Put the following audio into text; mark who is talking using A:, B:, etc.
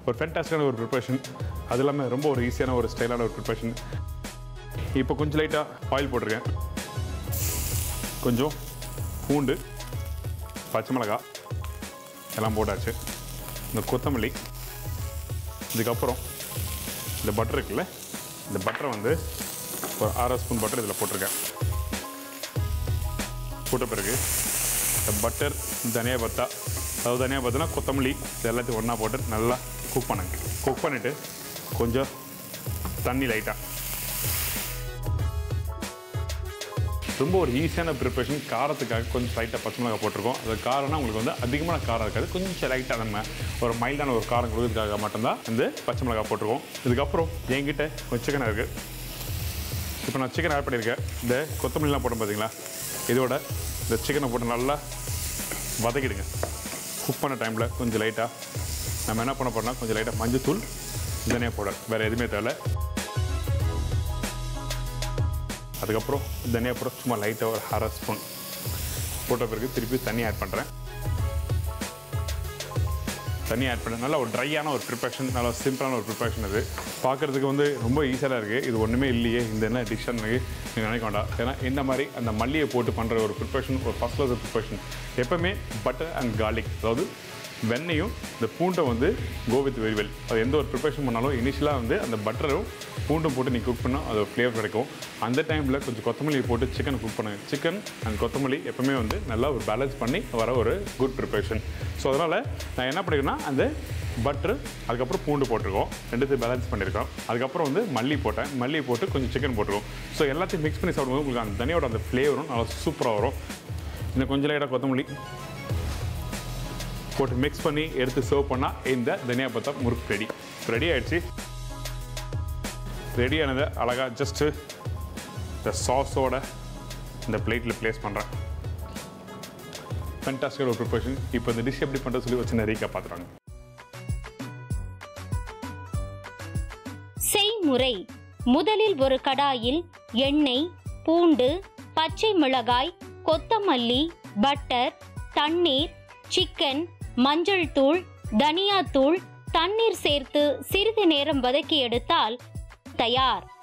A: ஒரு ஃபென்டாஸ்டிக்கான ஒரு ப்ரிப்பரேஷன் அது இல்லாமல் ரொம்ப ஒரு ஈஸியான ஒரு ஸ்டைலான ஒரு ப்ரிப்பரேஷன் இப்போ கொஞ்சம் லைட்டாக ஆயில் போட்டிருக்கேன் கொஞ்சம் பூண்டு பச்சை மிளகாய் எல்லாம் போட்டாச்சு இந்த கொத்தமல்லி இதுக்கப்புறம் இந்த பட்டர் இருக்குல்ல இந்த பட்டரை வந்து ஒரு அரை ஸ்பூன் பட்டர் இதில் போட்டிருக்கேன் போட்ட பிறகு இந்த பட்டர் தனியா பத்தா அதாவது தனியா பத்தனா கொத்தமல்லி இது எல்லாத்தையும் ஒன்றா போட்டு நல்லா குக் பண்ணுங்க குக் பண்ணிவிட்டு கொஞ்சம் தண்ணி லைட்டாக ரொம்ப ஒரு ஈஸியான ப்ரிப்பரேஷன் காரத்துக்காக கொஞ்சம் லைட்டாக பச்சை மிளகாய் போட்டிருக்கோம் அது காரம்னா உங்களுக்கு வந்து அதிகமான காரம் இருக்காது கொஞ்சம் லைட்டாக நம்ம ஒரு மைல்டான ஒரு காரம் கொடுக்கறதுக்காக மட்டும்தான் இந்த பச்சை மிளகாய் போட்டிருக்கோம் இதுக்கப்புறம் என்கிட்ட ஒரு சிக்கன் இருக்குது இப்போ நான் சிக்கன் ஆட் பண்ணியிருக்கேன் இந்த கொத்தமல்லிலாம் போட்டோம் பார்த்தீங்களா இதோட இந்த சிக்கனை போட்டு நல்லா வதக்கிடுங்க குக் பண்ண டைமில் கொஞ்சம் லைட்டாக நம்ம என்ன பண்ண போறோம்னா கொஞ்சம் லைட்டாக மஞ்சத்தூள் தனியாக போட வேறு எதுவுமே தேவை அதுக்கப்புறம் தனியாக போட சும்மா லைட்டாக ஒரு அரை ஸ்பூன் போட்ட பிறகு திருப்பி தண்ணி ஆட் பண்ணுறேன் தண்ணி ஆட் பண்ண நல்லா ஒரு ட்ரையான ஒரு ப்ரிப்பரேஷன் நல்லா சிம்பிளான ஒரு ப்ரிப்பரேஷன் இது பார்க்குறதுக்கு வந்து ரொம்ப ஈஸியாக இருக்குது இது ஒன்றுமே இல்லையே இந்த என்ன டிஷ்ஷன் நீங்கள் நினைக்க வேண்டாம் ஏன்னா இந்த மாதிரி அந்த மல்லியை போட்டு பண்ணுற ஒரு ப்ரிப்பரேஷன் ஒரு ஃபஸ்ட் கிளாஸ் ப்ரிப்பரேஷன் எப்பவுமே பட்டர் அண்ட் கார்லிக் அதாவது வெண்ணையும் இந்த பூண்டை வந்து கோ வித் வெரி வெல் அது எந்த ஒரு ப்ரிப்பரேஷன் பண்ணாலும் இனிஷியலாக வந்து அந்த பட்டரும் பூண்டும் போட்டு நீங்கள் குக் பண்ணால் அது ஒரு ஃப்ளேவர் கிடைக்கும் அந்த டைமில் கொஞ்சம் கொத்தமல்லி போட்டு சிக்கன் குக் பண்ணுங்க சிக்கன் அண்ட் கொத்தமல்லி எப்பவுமே வந்து நல்லா ஒரு பேலன்ஸ் பண்ணி வர ஒரு குட் ப்ரிப்பரேஷன் ஸோ அதனால் நான் என்ன பண்ணிருக்கேன்னா அந்த பட்டர் அதுக்கப்புறம் பூண்டு போட்டிருக்கோம் ரெண்டுத்தையும் பேலன்ஸ் பண்ணியிருக்கோம் அதுக்கப்புறம் வந்து மல்லி போட்டேன் மல்லி போட்டு கொஞ்சம் சிக்கன் போட்டிருக்கோம் ஸோ எல்லாத்தையும் மிக்ஸ் பண்ணி சாப்பிடும்போது உங்களுக்கு அந்த தனியோட அந்த ஃப்ளேவரும் நல்லா சூப்பராக வரும் இன்னும் கொஞ்சம் லைட்டாக கொத்தமல்லி போட்டு மிக்ஸ் பண்ணி எடுத்து சர்வ் பண்ணால் இந்த தனியா பத்தா முறுக்கு ரெடி ரெடி ஆயிடுச்சு ரெடி ஆனதை அழகாக ஜஸ்ட்டு இந்த சாஸோட இந்த பிளேட்டில் ப்ளேஸ் பண்ணுறேன் ஃபென்டாஸ்டிக் ஒரு ப்ரிப்பரேஷன் இப்போ இந்த டிஷ் எப்படி பண்ணுறது சொல்லி வச்சு நிறைய பார்த்துறாங்க
B: செய்முறை முதலில் ஒரு கடாயில் எண்ணெய் பூண்டு பச்சை மிளகாய் கொத்தமல்லி பட்டர் தண்ணீர் சிக்கன் மஞ்சள் தூள் தனியா தூள் தண்ணீர் சேர்த்து சிறிது நேரம் வதக்கி எடுத்தால் தயார்